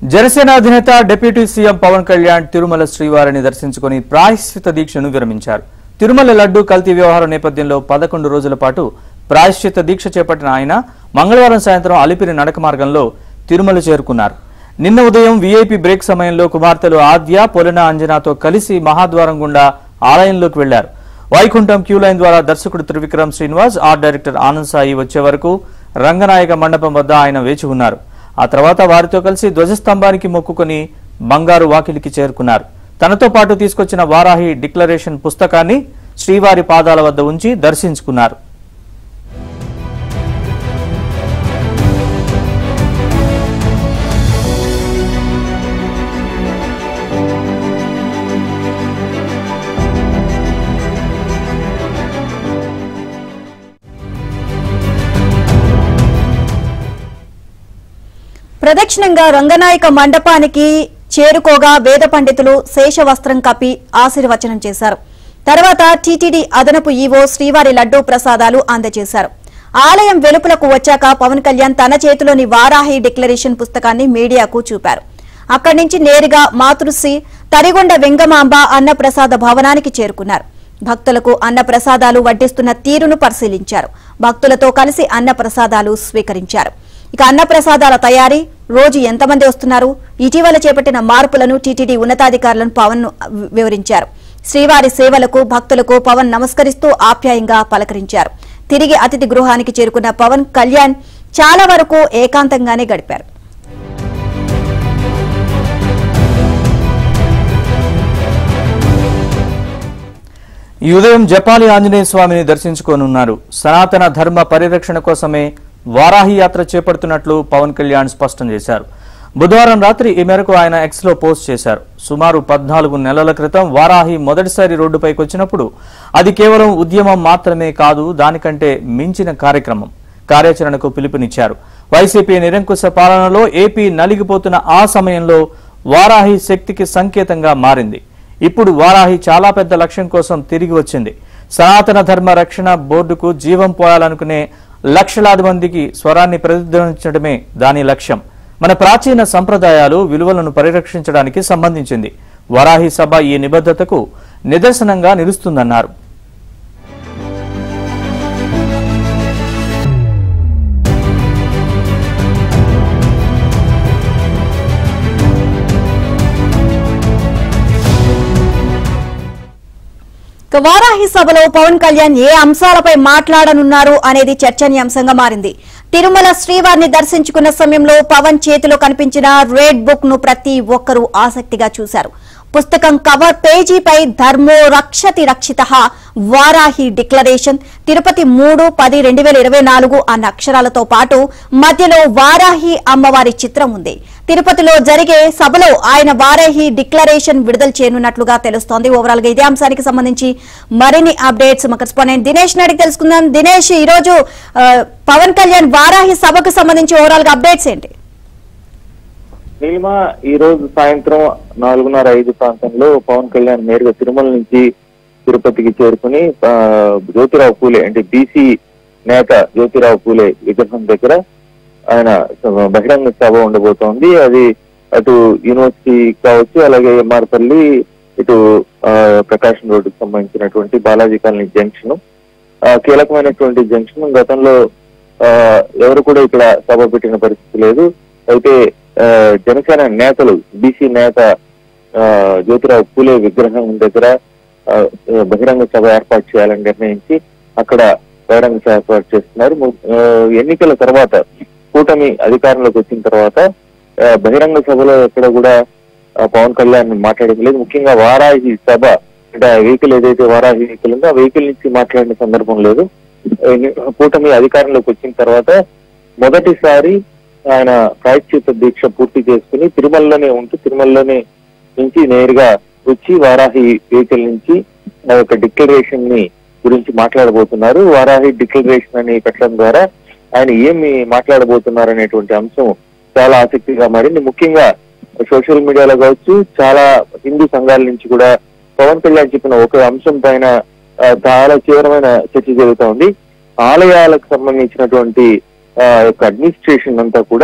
జనసేన అధినేత deputy CM Pawan Kalyan Tirumala శ్రీవారిని దర్శించుకుని ప్రాయశ్చిత దీక్షను విరమించారు తిరుమల లడ్డు కల్తీ వ్యవహారం నేపథ్యంలో పదకొండు రోజుల పాటు ప్రాయశ్చిత దీక్ష చేపట్టిన ఆయన మంగళవారం సాయంత్రం అలిపిరి నడక మార్గంలో తిరుమల చేరుకున్నారు నిన్న ఉదయం వీఐపీ బ్రేక్ సమయంలో కుమార్తెలు ఆద్య పొలన అంజనాతో కలిసి మహాద్వారం గుండా ఆలయంలోకి వెళ్లారు వైకుంఠం క్యూ లైన్ ద్వారా దర్శకుడు త్రివిక్రమ్ శ్రీనివాస్ ఆర్ట్ డైరెక్టర్ ఆనంద్ సాయి వచ్చే వరకు రంగనాయక మండపం వద్ద ఆయన వేచి ఉన్నారు ఆ తర్వాత వారితో కలిసి ధ్వజస్తంభానికి మొక్కుకొని బంగారు వాకిలికి చేరుకున్నారు తనతో పాటు తీసుకొచ్చిన వారాహి డిక్లరేషన్ పుస్తకాన్ని శ్రీవారి పాదాల వద్ద ఉంచి దర్శించుకున్నారు ప్రదక్షిణంగా రంగనాయక మండపానికి చేరుకోగా వేద పండితులు శేషవస్త్రం కప్పి ఆశీర్వచనం చేశారు తర్వాత టీటీడీ అదనపు ఈవో శ్రీవారి లడ్డూ ప్రసాదాలు అందజేశారు ఆలయం వెలుపలకు వచ్చాక పవన్ కళ్యాణ్ తన చేతిలోని వారాహి డిక్లరేషన్ పుస్తకాన్ని మీడియాకు చూపారు అక్కడి నుంచి నేరుగా మాతృశ్రీ తరిగొండ వెంగమాంబ అన్నప్రసాద భవనానికి చేరుకున్నారు భక్తులకు అన్న ప్రసాదాలు వడ్డిస్తున్న తీరును పరిశీలించారు భక్తులతో కలిసి అన్న ప్రసాదాలు స్వీకరించారు ఇక అన్న ప్రసాదాల తయారీ రోజు ఎంతమంది వస్తున్నారు ఇటీవల చేపట్టిన మార్పులను టీటీడీ ఉన్నతాధికారులను పవన్ ను వివరించారు శ్రీవారి సేవలకు భక్తులకు పవన్ నమస్కరిస్తూ ఆప్యాయంగా పలకరించారు తిరిగి అతిథి గృహానికి చేరుకున్న పవన్ కళ్యాణ్ చాలా వరకు ఏకాంతంగానే గడిపారు ఈ ఉదయం జపాలి ఆంజనేయ స్వామిని దర్శించుకోనున్నారు సనాతన ధర్మ పరిరక్షణ కోసమే వారాహి యాత్ర చేపడుతున్నట్లు పవన్ కళ్యాణ్ స్పష్టం చేశారు బుధవారం రాత్రి ఈ మేరకు ఆయన ఎక్స్ లో పోస్ట్ చేశారు సుమారు పద్నాలుగు నెలల క్రితం వారాహి మొదటిసారి రోడ్డుపైకి వచ్చినప్పుడు అది కేవలం ఉద్యమం మాత్రమే కాదు దానికంటే మించిన కార్యక్రమం కార్యాచరణకు పిలుపునిచ్చారు వైసీపీ నిరంకుశ పాలనలో ఏపీ నలిగిపోతున్న ఆ సమయంలో వారాహి శక్తికి సంకేతంగా మారింది ఇప్పుడు వారాహి చాలా పెద్ద లక్ష్యం కోసం తిరిగి వచ్చింది సనాతన ధర్మ రక్షణ బోర్డుకు జీవం పోయాలనుకునే లక్షలాది మందికి స్వరాన్ని ప్రతిధ్వనించడమే దాని లక్ష్యం మన ప్రాచీన సంప్రదాయాలు విలువలను పరిరక్షించడానికి సంబంధించింది వరాహి సభ ఈ నిబద్ధతకు నిదర్శనంగా నిలుస్తుందన్నారు ఇక వారాహి సభలో పవన్ కళ్యాణ్ ఏ అంశాలపై మాట్లాడనున్నారు అనేది చర్చనీయాంశంగా మారింది తిరుమల శ్రీవారిని దర్శించుకున్న సమయంలో పవన్ చేతిలో కనిపించిన రెడ్ బుక్ ను ప్రతి ఒక్కరూ ఆసక్తిగా చూశారు పుస్తకం కవర్ పేజీపై ధర్మో రక్షతి రక్షిత వారాహి డిక్లరేషన్ తిరుపతి మూడు పది రెండు వేల ఇరవై నాలుగు అన్న అక్షరాలతో పాటు మధ్యలో వారాహి అమ్మవారి చిత్రం ఉంది తిరుపతిలో జరిగే సభలో ఆయన వారాహి డిక్లరేషన్ విడుదల చేయనున్నట్లుగా తెలుస్తోంది ఓవరాల్ గా ఇదే అంశానికి సంబంధించి మరిన్ని అప్డేట్స్ మా కరెస్పాండెంట్ దినేష్ నాడికి తెలుసుకుందాం దినేష్ ఈ రోజు ఆ, పవన్ కళ్యాణ్ వారాహి సభకు సంబంధించి ఓవరాల్ గా అప్డేట్స్ ఏంటి నీలిమ ఈ రోజు సాయంత్రం నాలుగున్నర ఐదు ప్రాంతంలో పవన్ కళ్యాణ్ నేరుగా తిరుమల నుంచి తిరుపతికి చేరుకుని ఆ, జ్యోతిరావు పూలే అంటే బీసీ నేత జ్యోతిరావు పూలే విగ్రహం దగ్గర ఆయన బహిరంగ సభ ఉండబోతోంది అది అటు యూనివర్సిటీ కావచ్చు అలాగే ఎంఆర్పల్లి ఇటు ఆ, ప్రకాశం రోడ్డుకు సంబంధించినటువంటి బాలాజీ కాలనీ జంక్షన్ ఆ, కీలకమైనటువంటి జంక్షన్ గతంలో ఆ, ఎవరు కూడా ఇక్కడ సభ పెట్టిన పరిస్థితి లేదు అయితే ఆ, జనసేన నేతలు బీసీ నేత ఆ, జ్యోతిరావు పూలే విగ్రహం దగ్గర ఆ, బహిరంగ సభ ఏర్పాటు చేయాలని నిర్ణయించి అక్కడ బహిరంగ సభ ఏర్పాటు చేస్తున్నారు ము- ఆ, ఎన్నికల తర్వాత కూటమి అధికారంలోకి వచ్చిన తర్వాత ఆ, బహిరంగ సభలో ఎక్కడ కూడా ఆ, పవన్ కళ్యాణ్ మాట్లాడడం లేదు ముఖ్యంగా వారాహి సభ అంటే ఆ వెహికల్ ఏదైతే వారాహి వెహికల్ ఉందో ఆ వెహికల్ నుంచి మాట్లాడిన సందర్భం లేదు ఎన్ని- కూటమి అధికారంలోకి వచ్చిన తర్వాత మొదటిసారి ఆయన ప్రాయశ్చిత దీక్ష పూర్తి చేసుకుని తిరుమలలోనే ఉంటూ తిరుమలలోనే నుంచి నేరుగా వచ్చి వారాహి వెహికల్ నుంచి ఆ యొక్క డిక్లరేషన్ ని గురించి మాట్లాడబోతున్నారు వారాహి డిక్లరేషన్ అని పెట్టడం ద్వారా ఆయన ఏమి మాట్లాడబోతున్నారు అనేటువంటి అంశం చాలా ఆసక్తిగా మారింది ముఖ్యంగా సోషల్ మీడియాలో కావచ్చు చాలా హిందూ సంఘాల నుంచి కూడా పవన్ కళ్యాణ్ చెప్పిన ఒక అంశం పైన ఆ, చాలా తీవ్రమైన చర్చ జరుగుతూ ఉంది ఆలయాలకు సంబంధించినటువంటి ఆ, యొక్క అడ్మినిస్ట్రేషన్ అంతా కూడా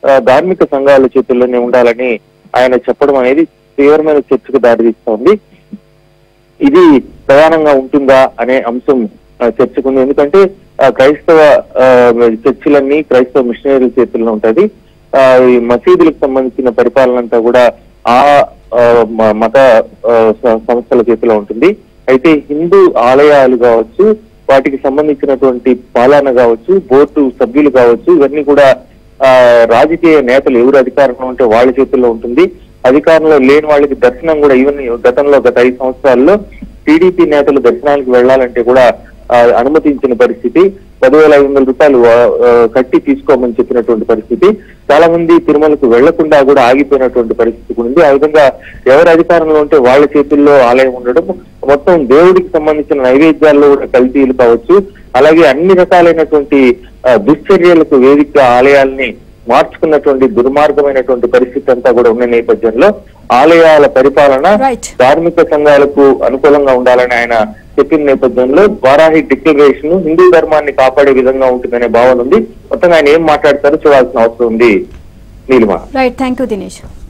ఆ, ధార్మిక సంఘాల చేతుల్లోనే ఉండాలని ఆయన చెప్పడం అనేది తీవ్రమైన చర్చకు దారితీస్తోంది ఇది ప్రధానంగా ఉంటుందా అనే అంశం ఆ, చర్చకుంది ఎందుకంటే ఆ, క్రైస్తవ ఆ, చర్చిలన్నీ క్రైస్తవ మిషనరీల చేతుల్లో ఉంటది ఆ, ఈ మసీదులకు సంబంధించిన పరిపాలన అంతా కూడా ఆ ఆ, మ- మత ఆ, స- సంస్థల చేతిలో ఉంటుంది అయితే హిందూ ఆలయాలు కావచ్చు వాటికి సంబంధించినటువంటి పాలన కావచ్చు బోర్డు సభ్యులు కావచ్చు ఇవన్నీ కూడా ఆ రాజకీయ నేతలు ఎవరు అధికారంలో ఉంటే వాళ్ళ చేతుల్లో ఉంటుంది అధికారంలో లేని వాళ్ళకి దర్శనం కూడా ఈవెన్ గతంలో గత ఐదు సంవత్సరాల్లో టీడీపీ నేతలు దర్శనానికి వెళ్ళాలంటే కూడా ఆ, అనుమతించిన పరిస్థితి పదివేల ఐదు వందల రూపాయలు ఆ, ఆ, కట్టి తీసుకోమని చెప్పినటువంటి పరిస్థితి చాలా మంది తిరుమలకు వెళ్లకుండా కూడా ఆగిపోయినటువంటి పరిస్థితి కూడా ఉంది ఆ విధంగా ఎవరు అధికారంలో ఉంటే వాళ్ళ చేతుల్లో ఆలయం ఉండడం మొత్తం దేవుడికి సంబంధించిన నైవేద్యాల్లో కూడా కల్తీలు కావచ్చు అలాగే అన్ని రకాలైనటువంటి ఆ, దుశ్చర్యలకు వేదిక ఆలయాల్ని మార్చుకున్నటువంటి దుర్మార్గమైనటువంటి పరిస్థితి అంతా కూడా ఉన్న నేపథ్యంలో ఆలయాల పరిపాలన Right. ధార్మిక సంఘాలకు అనుకూలంగా ఉండాలని ఆయన చెప్పిన నేపథ్యంలో వారాహి డిక్లరేషన్ హిందూ ధర్మాన్ని కాపాడే విధంగా ఉంటుందనే భావన ఉంది మొత్తంగా ఆయన ఏం మాట్లాడతారో చూడాల్సిన అవసరం ఉంది Neelima right thank you Dinesh